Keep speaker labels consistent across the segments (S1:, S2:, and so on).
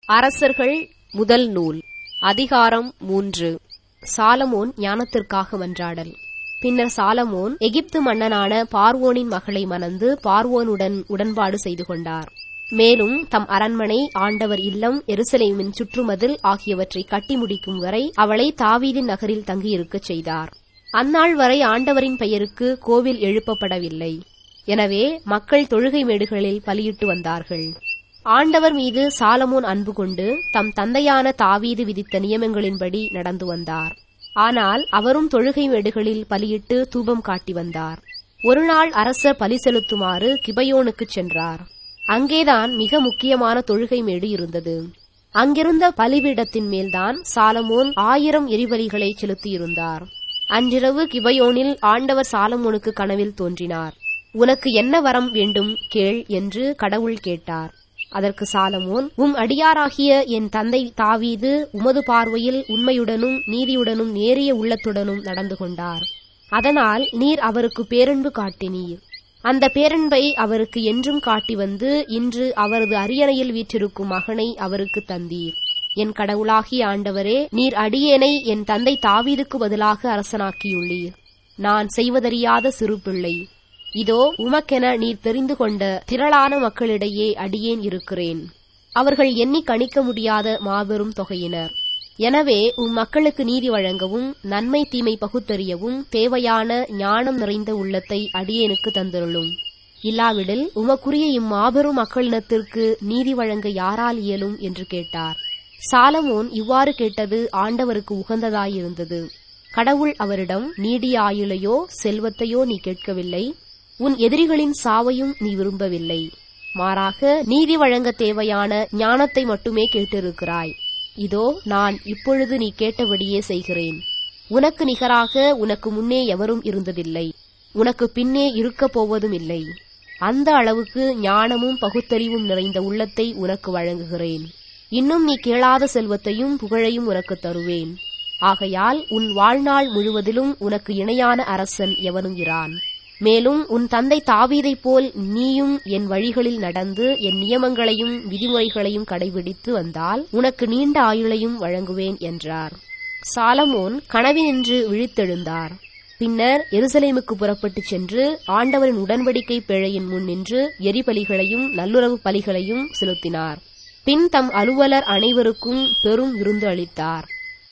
S1: அரசர்கள் முதல் நூல் அதிகாரம் மூன்று சாலமோன் ஞானத்திற்காக மன்றாடல் பின்னர் சாலமோன் எகிப்து மன்னனான பார்வோனின் மகளை மணந்து பார்வோனுடன் உடன்பாடு செய்து கொண்டார் மேலும் தம் அரண்மனை ஆண்டவர் இல்லம் எருசலேமின் சுற்றுமதில் ஆகியவற்றை கட்டி முடிக்கும் வரை அவளை தாவீதின் நகரில் தங்கியிருக்கச் செய்தார் அந்நாள் வரை ஆண்டவரின் பெயருக்கு கோவில் எழுப்பப்படவில்லை எனவே மக்கள் தொழுகை மேடுகளில் பலியிட்டு வந்தார்கள் ஆண்டவர் மீது சாலமோன் அன்பு கொண்டு தம் தந்தையான தாவீது விதித்த நியமங்களின்படி நடந்து வந்தார் ஆனால் அவரும் தொழுகை மேடுகளில் பலியிட்டு தூபம் காட்டி வந்தார் ஒருநாள் அரசர் பலி செலுத்துமாறு கிபயோனுக்குச் சென்றார் அங்கேதான் மிக முக்கியமான தொழுகை மேடு இருந்தது அங்கிருந்த பலிபீடத்தின் மேல்தான் சாலமோன் ஆயிரம் எரிபலிகளை செலுத்தியிருந்தார் அன்றிரவு கிபயோனில் ஆண்டவர் சாலமோனுக்கு கனவில் தோன்றினார் உனக்கு என்ன வரம் வேண்டும் கேள் என்று கடவுள் கேட்டார் அதற்கு சாலமோன் உம் அடியாராகிய என் தந்தை தாவீது உமது பார்வையில் உண்மையுடனும் நீதியுடனும் நேரிய உள்ளத்துடனும் நடந்து கொண்டார் அதனால் நீர் அவருக்கு பேரன்பு காட்டினீர் அந்த பேரன்பை அவருக்கு என்றும் காட்டி வந்து இன்று அவரது அரியணையில் வீற்றிருக்கும் மகனை அவருக்கு தந்தீர் என் கடவுளாகிய ஆண்டவரே நீர் அடியேனை என் தந்தை தாவீதுக்கு பதிலாக அரசனாக்கியுள்ளீர் நான் செய்வதறியாத சிறு பிள்ளை இதோ உமக்கென நீர் தெரிந்து கொண்ட திரளான மக்களிடையே அடியேன் இருக்கிறேன் அவர்கள் எண்ணி கணிக்க முடியாத மாபெரும் தொகையினர் எனவே உம் மக்களுக்கு நீதி வழங்கவும் நன்மை தீமை பகுத்தறியவும் தேவையான ஞானம் நிறைந்த உள்ளத்தை அடியேனுக்கு தந்திருளும் இல்லாவிடில் உமக்குரிய இம்மாபெரும் மக்களினத்திற்கு நீதி வழங்க யாரால் இயலும் என்று கேட்டார் சாலமோன் இவ்வாறு கேட்டது ஆண்டவருக்கு உகந்ததாயிருந்தது கடவுள் அவரிடம் நீடிய ஆயுளையோ செல்வத்தையோ நீ கேட்கவில்லை உன் எதிரிகளின் சாவையும் நீ விரும்பவில்லை மாறாக நீதி வழங்க தேவையான ஞானத்தை மட்டுமே கேட்டிருக்கிறாய் இதோ நான் இப்பொழுது நீ கேட்டபடியே செய்கிறேன் உனக்கு நிகராக உனக்கு முன்னே எவரும் இருந்ததில்லை உனக்கு பின்னே இருக்கப் போவதும் இல்லை அந்த அளவுக்கு ஞானமும் பகுத்தறிவும் நிறைந்த உள்ளத்தை உனக்கு வழங்குகிறேன் இன்னும் நீ கேளாத செல்வத்தையும் புகழையும் உனக்கு தருவேன் ஆகையால் உன் வாழ்நாள் முழுவதிலும் உனக்கு இணையான அரசன் எவனும் இரான் மேலும் உன் தந்தை தாவீதைப் போல் நீயும் என் வழிகளில் நடந்து என் நியமங்களையும் விதிமுறைகளையும் கடைபிடித்து வந்தால் உனக்கு நீண்ட ஆயுளையும் வழங்குவேன் என்றார் சாலமோன் கனவினின்று விழித்தெழுந்தார் பின்னர் எருசலேமுக்கு புறப்பட்டுச் சென்று ஆண்டவரின் உடன்படிக்கை பிழையின் முன் நின்று எரிபலிகளையும் நல்லுறவு பலிகளையும் செலுத்தினார் பின் தம் அலுவலர் அனைவருக்கும் பெரும் விருந்து அளித்தார்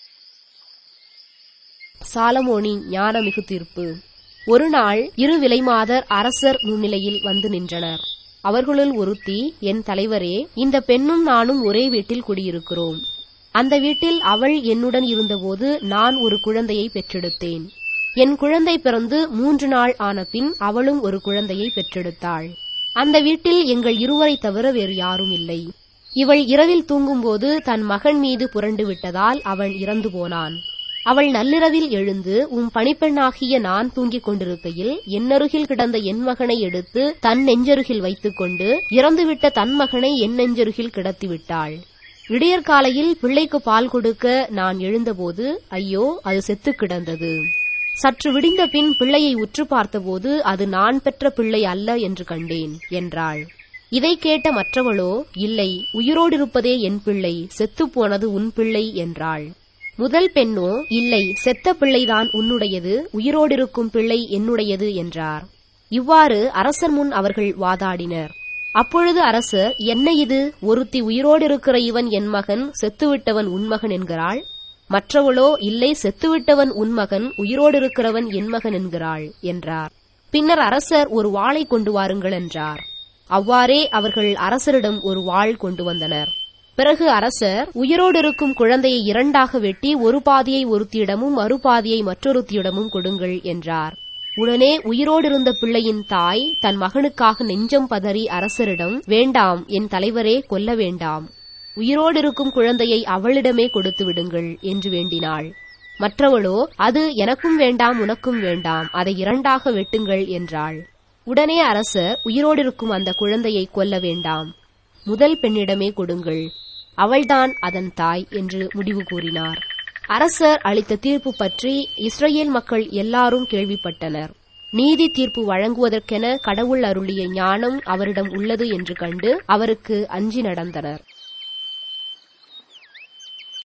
S1: சாலமோனின் ஞானமிகு தீர்ப்பு ஒருநாள் இரு விலைமாதர் அரசர் முன்னிலையில் வந்து நின்றனர் அவர்களுள் ஒருத்தி என் தலைவரே இந்த பெண்ணும் நானும் ஒரே வீட்டில் குடியிருக்கிறோம் அந்த வீட்டில் அவள் என்னுடன் இருந்தபோது நான் ஒரு குழந்தையை பெற்றெடுத்தேன் என் குழந்தை பிறந்து மூன்று நாள் ஆன பின் அவளும் ஒரு குழந்தையை பெற்றெடுத்தாள் அந்த வீட்டில் எங்கள் இருவரை தவிர வேறு யாரும் இல்லை இவள் இரவில் தூங்கும்போது தன் மகன் மீது புரண்டு விட்டதால் அவன் இறந்து போனான் அவள் நள்ளிரவில் எழுந்து உம் பணிப்பெண்ணாகிய நான் தூங்கிக் கொண்டிருக்கையில் என்னருகில் கிடந்த என் மகனை எடுத்து தன் நெஞ்சருகில் வைத்துக்கொண்டு இறந்துவிட்ட தன் மகனை என் நெஞ்சருகில் கிடத்திவிட்டாள் விடியற்காலையில் பிள்ளைக்கு பால் கொடுக்க நான் எழுந்தபோது ஐயோ அது செத்து கிடந்தது சற்று விடிந்த பின் பிள்ளையை உற்று பார்த்தபோது அது நான் பெற்ற பிள்ளை அல்ல என்று கண்டேன் என்றாள் இதை கேட்ட மற்றவளோ இல்லை உயிரோடிருப்பதே என் பிள்ளை செத்துப்போனது உன் பிள்ளை என்றாள் முதல் பெண்ணோ இல்லை செத்த பிள்ளைதான் உன்னுடையது உயிரோடிருக்கும் பிள்ளை என்னுடையது என்றார் இவ்வாறு அரசர் முன் அவர்கள் வாதாடினர் அப்பொழுது அரசர் என்ன இது ஒருத்தி உயிரோடிருக்கிற இவன் என் மகன் செத்துவிட்டவன் உன்மகன் என்கிறாள் மற்றவளோ இல்லை செத்துவிட்டவன் உன்மகன் உயிரோடிருக்கிறவன் என் மகன் என்கிறாள் என்றார் பின்னர் அரசர் ஒரு வாளை கொண்டு வாருங்கள் என்றார் அவ்வாறே அவர்கள் அரசரிடம் ஒரு வாள் கொண்டு வந்தனர் பிறகு அரசர் உயிரோடிருக்கும் குழந்தையை இரண்டாக வெட்டி ஒரு பாதியை ஒருத்தியிடமும் மறுபாதியை மற்றொருத்தியிடமும் கொடுங்கள் என்றார் உடனே உயிரோடிருந்த பிள்ளையின் தாய் தன் மகனுக்காக நெஞ்சம் பதறி அரசரிடம் வேண்டாம் என் தலைவரே கொல்ல வேண்டாம் உயிரோடிருக்கும் குழந்தையை அவளிடமே கொடுத்து விடுங்கள் என்று வேண்டினாள் மற்றவளோ அது எனக்கும் வேண்டாம் உனக்கும் வேண்டாம் அதை இரண்டாக வெட்டுங்கள் என்றாள் உடனே அரசர் உயிரோடிருக்கும் அந்த குழந்தையை கொல்ல வேண்டாம் முதல் பெண்ணிடமே கொடுங்கள் அவள்தான் அதன் தாய் என்று முடிவு கூறினார் அரசர் அளித்த தீர்ப்பு பற்றி இஸ்ரேல் மக்கள் எல்லாரும் கேள்விப்பட்டனர் நீதி தீர்ப்பு வழங்குவதற்கென கடவுள் அருளிய ஞானம் அவரிடம் உள்ளது என்று கண்டு அவருக்கு அஞ்சி நடந்தனர்